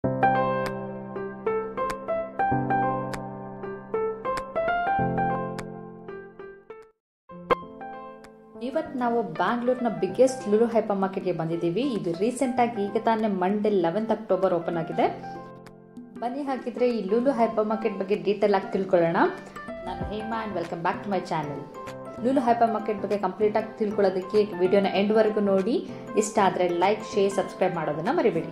ಇವತ್ತು ನಾವು ಬ್ಯಾಂಗ್ಳೂರ್ನ biggest Lulu hyper ಮಾರ್ಕೆಟ್ಗೆ ಬಂದಿದ್ದೀವಿ ಇದು ರೀಸೆಂಟಾಗಿ ಈಗ ತಾನೇ ಮಂಡೇ ಲೆವೆಂತ್ ಅಕ್ಟೋಬರ್ ಓಪನ್ ಆಗಿದೆ ಬನ್ನಿ ಹಾಗಿದ್ರೆ ಈ ಲುಲು ಹೈಪರ್ ಮಾರ್ಕೆಟ್ ಬಗ್ಗೆ ಡೀಟೇಲ್ ಆಗಿ ತಿಳ್ಕೊಳ್ಳೋಣ ನಾನು Hema and welcome back to my channel Lulu hypermarket ಬಗ್ಗೆ ಕಂಪ್ಲೀಟ್ ಆಗಿ ತಿಳ್ಕೊಳ್ಳೋದಕ್ಕೆ ವಿಡಿಯೋನ ಎಂಡ್ವರೆಗೂ ನೋಡಿ ಇಷ್ಟ ಆದರೆ ಲೈಕ್ ಶೇರ್ ಸಬ್ಸ್ಕ್ರೈಬ್ ಮಾಡೋದನ್ನು ಮರಿಬೇಡಿ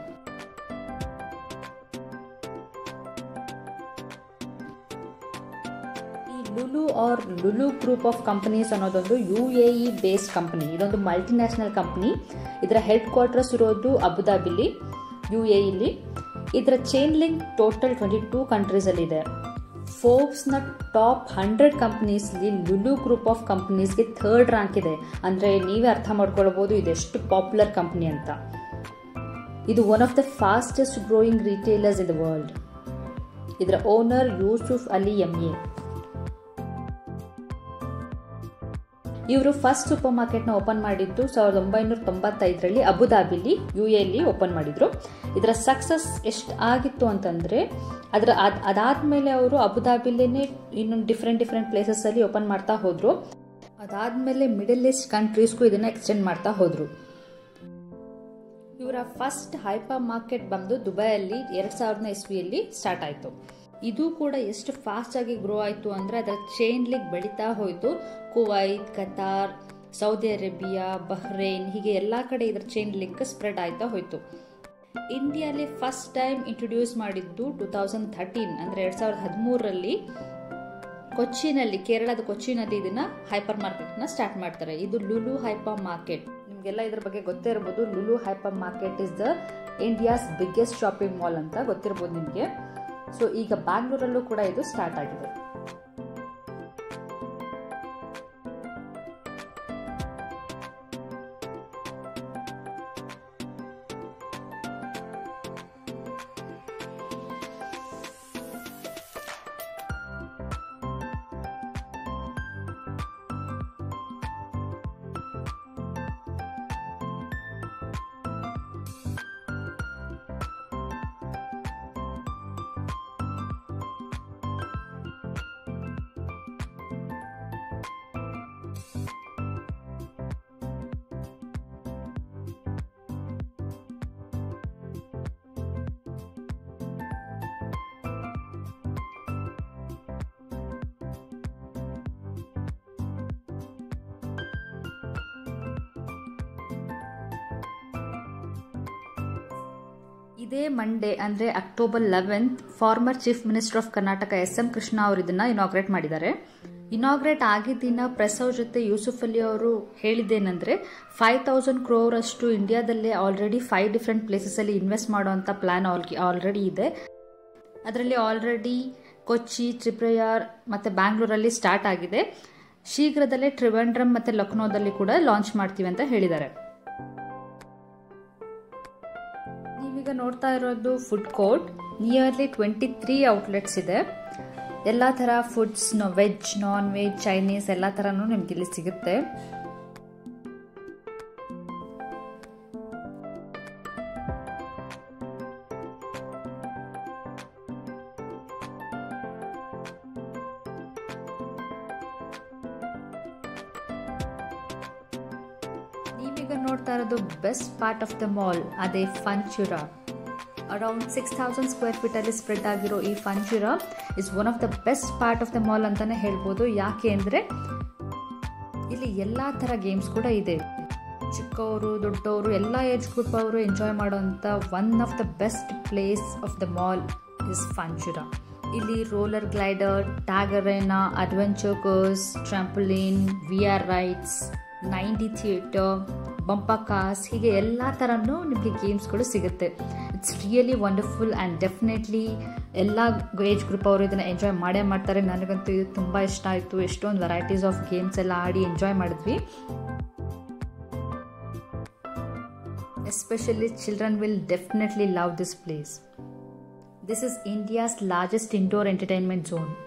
ಈ Lulu or Lulu group of companies ಅನ್ನೋದೊಂದು U A E based company ಇದೊಂದು ಮಲ್ಟಿನ್ಯಾಷನಲ್ ಕಂಪನಿ ಇದರ ಹೆಡ್ ಕ್ವಾರ್ಟರ್ಸ್ ಇರೋದು ಅಬುದಾಬಿಲಿ ಯು ಎ ಇಲ್ಲಿ ಇದರ chain link total twenty two ಕಂಟ್ರೀಸಲ್ಲಿದೆ ಫೋರ್ಬ್ಸ್ನ ಟಾಪ್ ಹಂಡ್ರೆಡ್ ಕಂಪನೀಸ್ಲಿ ಲುಲು ಗ್ರೂಪ್ ಆಫ್ ಕಂಪನೀಸ್ಗೆ ಥರ್ಡ್ ರ್ಯಾಂಕ್ ಇದೆ ಅಂದರೆ ನೀವೇ ಅರ್ಥ ಮಾಡ್ಕೊಳ್ಬೋದು ಇದೆಷ್ಟು ಪಾಪ್ಯುಲರ್ ಕಂಪನಿ ಅಂತ ಇದು one of the fastest growing retailers in the world ಇದರ owner Yusuf Ali M A ಇವರು ಫಸ್ಟ್ ಸೂಪರ್ ಮಾರ್ಕೆಟ್ನ ಓಪನ್ ಮಾಡಿದ್ದು ಸಾವಿರದ ಒಂಬೈನೂರ ತೊಂಬತ್ತೈದರಲ್ಲಿ ಅಬುದಾಬಿಲಿ ಯು ಎಲ್ಲಿ ಓಪನ್ ಮಾಡಿದ್ರು ಇದರ ಸಕ್ಸಸ್ ಎಷ್ಟು ಆಗಿತ್ತು ಅಂತಂದರೆ ಅದರ ಅದು ಅದಾದಮೇಲೆ ಅವರು ಅಬುದಾಬಿಲೇನೆ ಇನ್ನೊಂದು ಡಿಫ್ರೆಂಟ್ ಡಿಫ್ರೆಂಟ್ ಪ್ಲೇಸಸ್ಸಲ್ಲಿ ಓಪನ್ ಮಾಡ್ತಾ ಹೋದರು ಅದಾದಮೇಲೆ ಮಿಡಲ್ ಈಸ್ಟ್ ಕಂಟ್ರೀಸ್ಗೂ ಇದನ್ನು ಎಕ್ಸ್ಟೆಂಡ್ ಮಾಡ್ತಾ ಹೋದರು ಇವರ ಫಸ್ಟ್ ಹೈಪರ್ ಮಾರ್ಕೆಟ್ ಬಂದು ದುಬೈಯಲ್ಲಿ ಎರಡು ಸಾವಿರದ ಇಸ್ವಿಯಲ್ಲಿ ಸ್ಟಾರ್ಟ್ ಆಯಿತು ಇದು ಕೂಡ ಎಷ್ಟು ಫಾಸ್ಟ್ ಆಗಿ ಗ್ರೋ ಆಯಿತು ಅಂದರೆ ಅದರ ಚೈನ್ ಲಿಂಕ್ ಬೆಳೀತಾ ಹೋಯಿತು Kuwait Qatar Saudi Arabia Bahrain ಹೀಗೆ ಎಲ್ಲ ಕಡೆ ಇದರ ಚೈನ್ ಲಿಂಕ್ ಸ್ಪ್ರೆಡ್ ಆಯ್ತಾ ಹೋಯಿತು ಇಂಡಿಯಾಲಿ ಫಸ್ಟ್ ಟೈಮ್ ಇಂಟ್ರೊಡ್ಯೂಸ್ ಮಾಡಿದ್ದು ಟೂ ತೌಸಂಡ್ ಥರ್ಟೀನ್ ಅಂದರೆ ಎರಡು ಸಾವಿರದ ಹದಿಮೂರರಲ್ಲಿ ಕೊಚ್ಚಿನಲ್ಲಿ ಕೇರಳದ ಕೊಚ್ಚಿನಲ್ಲಿ ಇದನ್ನ ಹೈಪರ್ ಮಾರ್ಕೆಟ್ನ ಸ್ಟಾರ್ಟ್ ಮಾಡ್ತಾರೆ ಇದು ಲುಲು ಹೈಪರ್ ಮಾರ್ಕೆಟ್ ನಿಮಗೆಲ್ಲ ಇದ್ರ ಬಗ್ಗೆ ಗೊತ್ತೇ ಇರ್ಬೋದು Lulu hypermarket is the India's biggest shopping mall ಅಂತ ಗೊತ್ತಿರ್ಬೋದು ನಿಮಗೆ ಸೊ ಈಗ ಬ್ಯಾಂಗ್ಳೂರಲ್ಲೂ ಕೂಡ ಇದು ಸ್ಟಾರ್ಟ್ ಆಗಿದೆ ಇದೇ ಮಂಡೇ ಅಂದರೆ October eleventh former chief minister of Karnataka S M Krishna ಅವರು ಇದನ್ನ ಇನಾಗ್ರೇಟ್ ಮಾಡಿದ್ದಾರೆ ಇನಾಗ್ರೇಟ್ ಆಗಿದ್ದಿನ ಪ್ರೆಸ್ ಅವ್ರ ಜೊತೆ ಯೂಸುಫ್ ಅಲಿ ಅವರು ಹೇಳಿದ್ದೇನೆಂದರೆ ಫೈವ್ ತೌಸಂಡ್ ಕ್ರೋರ್ ಅಷ್ಟು ಇಂಡಿಯಾದಲ್ಲೇ ಆಲ್ರೆಡಿ ಫೈವ್ ಡಿಫ್ರೆಂಟ್ ಪ್ಲೇಸಸಲ್ಲಿ ಇನ್ವೆಸ್ಟ್ ಮಾಡುವಂಥ ಪ್ಲ್ಯಾನ್ ಆಲ್ರೆಡಿ ಇದೆ ಅದರಲ್ಲಿ ಆಲ್ರೆಡಿ ಕೊಚ್ಚಿ ತ್ರಿಪ್ರಯಾರ್ ಮತ್ತು ಬ್ಯಾಂಗ್ಳೂರಲ್ಲಿ ಸ್ಟಾರ್ಟ್ ಆಗಿದೆ ಶೀಘ್ರದಲ್ಲೇ ಟ್ರಿವೆಂಡ್ರಮ್ ಮತ್ತು ಲಕ್ನೋದಲ್ಲಿ ಕೂಡ ಲಾಂಚ್ ಮಾಡ್ತೀವಿ ಅಂತ ಹೇಳಿದ್ದಾರೆ ನೀವೀಗ ನೋಡ್ತಾ ಇರೋದು food court nearly twenty three outlets ಇದೆ ಎಲ್ಲ ಥರ foods veg non veg Chinese ಎಲ್ಲ ಥರನೂ ನಿಮ್ಗೆ ಇಲ್ಲಿ ಸಿಗುತ್ತೆ ನೀವೀಗ ನೋಡ್ತಾ ಇರೋದು best part of the mall ಅದೇ Funtura around six thousand square ಫೀಟಲ್ಲಿ ಸ್ಪ್ರೆಡ್ ಆಗಿರೋ ಈ Funtura is one of the best part of the mall ಅಂತಲೇ ಹೇಳ್ಬೋದು ಯಾಕೆ ಅಂದರೆ ಇಲ್ಲಿ ಎಲ್ಲ ಥರ ಗೇಮ್ಸ್ ಕೂಡ ಇದೆ ಚಿಕ್ಕವರು ದೊಡ್ಡವರು ಎಲ್ಲ ಏಜ್ ಗ್ರೂಪ್ ಅವರು ಎಂಜಾಯ್ ಮಾಡೋಂಥ one of the best place of the mall is Funtura ಇಲ್ಲಿ roller glider tag arena adventure course trampoline V R rides ninety theatre bumper cars ಹೀಗೆ ಎಲ್ಲ ಥರನೂ ನಿಮಗೆ ಗೇಮ್ಸ್ಗಳು ಸಿಗುತ್ತೆ it's really wonderful and definitely ಎಲ್ಲ ಏಜ್ ಗ್ರೂಪ್ ಅವರು ಇದನ್ನು ಎಂಜಾಯ್ ಮಾಡೇ ಮಾಡ್ತಾರೆ ನನಗಂತೂ ಇದು ತುಂಬ ಇಷ್ಟ ಆಯಿತು ಎಷ್ಟೊಂದು ವೆರೈಟೀಸ್ ಆಫ್ ಗೇಮ್ಸ್ ಎಲ್ಲ ಆಡಿ ಎಂಜಾಯ್ ಮಾಡಿದ್ವಿ especially children will definitely love this place this is India's largest indoor entertainment zone